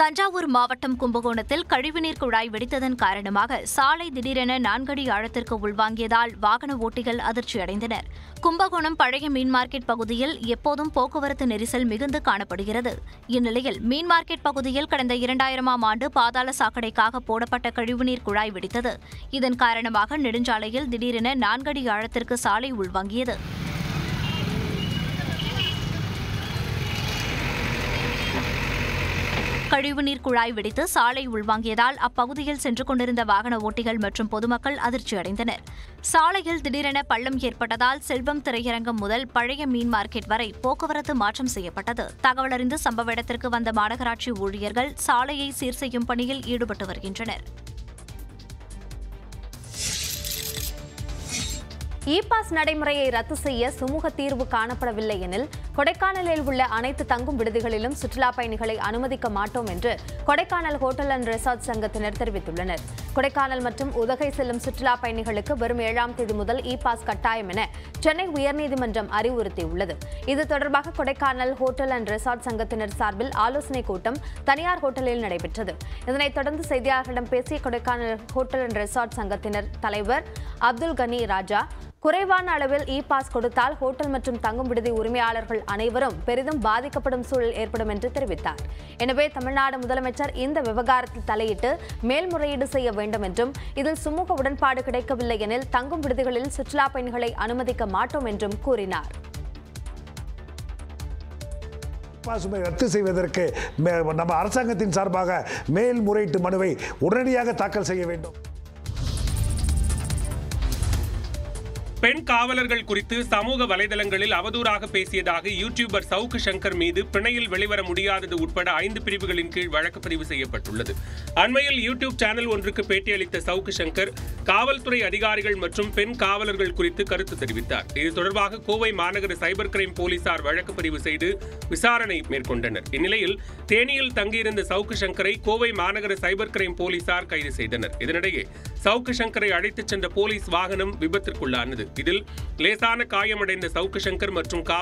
தஞ்சாவூர் மாவட்டம் கும்பகோணத்தில் கழிவுநீர் குழாய் வெடித்ததன் காரணமாக சாலை திடீரென நான்கடி ஆழத்திற்கு உள்வாங்கியதால் வாகன ஓட்டிகள் அதிர்ச்சியடைந்தனர் கும்பகோணம் பழைய மீன் மார்க்கெட் பகுதியில் எப்போதும் போக்குவரத்து நெரிசல் மிகுந்து காணப்படுகிறது இந்நிலையில் மீன் மார்க்கெட் பகுதியில் கடந்த இரண்டாயிரமாம் ஆண்டு பாதாள சாக்கடைக்காக போடப்பட்ட கழிவுநீர் குழாய் வெடித்தது இதன் காரணமாக நெடுஞ்சாலையில் திடீரென நான்கடி ஆழத்திற்கு சாலை உள்வாங்கியது கழிவுநீர் குழாய் வெடித்து சாலை உள்வாங்கியதால் அப்பகுதியில் சென்று கொண்டிருந்த வாகன ஓட்டிகள் மற்றும் பொதுமக்கள் அதிர்ச்சியடைந்தனர் சாலையில் திடீரென பள்ளம் ஏற்பட்டதால் செல்வம் திரையரங்கம் முதல் பழைய மீன் மார்க்கெட் வரை போக்குவரத்து மாற்றம் செய்யப்பட்டது தகவலறிந்து சம்பவ இடத்திற்கு வந்த மாநகராட்சி ஊழியர்கள் சாலையை சீர் செய்யும் பணியில் ஈடுபட்டு வருகின்றனர் இ பாஸ் நடைமுறையை ரத்து செய்ய சுமூக தீர்வு காணப்படவில்லை எனில் கொடைக்கானலில் உள்ள அனைத்து தங்கும் விடுதிகளிலும் சுற்றுலா பயணிகளை அனுமதிக்க மாட்டோம் என்று கொடைக்கானல் ஹோட்டல் அண்ட் ரெசார்ட் சங்கத்தினர் தெரிவித்துள்ளனர் கொடைக்கானல் மற்றும் உதகை செல்லும் சுற்றுலா பயணிகளுக்கு வரும் ஏழாம் தேதி முதல் இ பாஸ் கட்டாயம் என சென்னை உயர்நீதிமன்றம் அறிவுறுத்தியுள்ளது இது தொடர்பாக கொடைக்கானல் ஹோட்டல் அண்ட் ரெசார்ட் சங்கத்தினர் சார்பில் ஆலோசனைக் கூட்டம் தனியார் ஹோட்டலில் நடைபெற்றது இதனைத் தொடர்ந்து செய்தியாளர்களிடம் பேசிய கொடைக்கானல் ஹோட்டல் அண்ட் ரெசார்ட் சங்கத்தினர் தலைவர் அப்துல் கனி ராஜா குறைவான அளவில் இ பாஸ் கொடுத்தால் ஹோட்டல் மற்றும் தங்கும் விடுதி உரிமையாளர்கள் அனைவரும் பெரிதும் பாதிக்கப்படும் சூழல் ஏற்படும் என்று தெரிவித்தார் எனவே தமிழ்நாடு முதலமைச்சர் இந்த விவகாரத்தில் தலையிட்டு மேல்முறையீடு செய்ய வேண்டும் என்றும் இதில் சுமூக உடன்பாடு கிடைக்கவில்லை எனில் தங்கும் விடுதிகளில் சுற்றுலா பயணிகளை அனுமதிக்க மாட்டோம் என்றும் கூறினார் பாசுமை ரத்து செய்வதற்கு மே- நம்ம அரசாங்கத்தின் சார்பாக மேல்முறையீட்டு மனுவை உடனடியாக தாக்கல் செய்ய வேண்டும் பெண் காவலர்கள் குறித்து சமூக வலைதளங்களில் அவதூறாக பேசியதாக யூடியூபர் சவுக்கு சங்கர் மீது பிணையில் வெளிவர முடியாதது உட்பட ஐந்து பிரிவுகளின் கீழ் வழக்கு பதிவு செய்யப்பட்டுள்ளது அண்மையில் யூடியூப் சேனல் ஒன்றுக்கு பேட்டியளித்த சவுக்கு சங்கர் காவல்துறை அதிகாரிகள் மற்றும் பெண் காவலர்கள் குறித்து கருத்து தெரிவித்தார் இது தொடர்பாக கோவை மாநகர சைபர் கிரைம் போலீசார் வழக்கு பதிவு செய்து விசாரணை மேற்கொண்டனர் இந்நிலையில் தேனியில் தங்கியிருந்த சவுக்கு சங்கரை கோவை மாநகர சைபர் கிரைம் போலீசார் கைது செய்தனர் இதனிடையே சவுக்கு சங்கரை அழைத்துச் சென்ற போலீஸ் வாகனம் விபத்திற்குள்ளானது இதில் லேசான காயமடைந்த சவுக்கு சங்கர் மற்றும் காவல்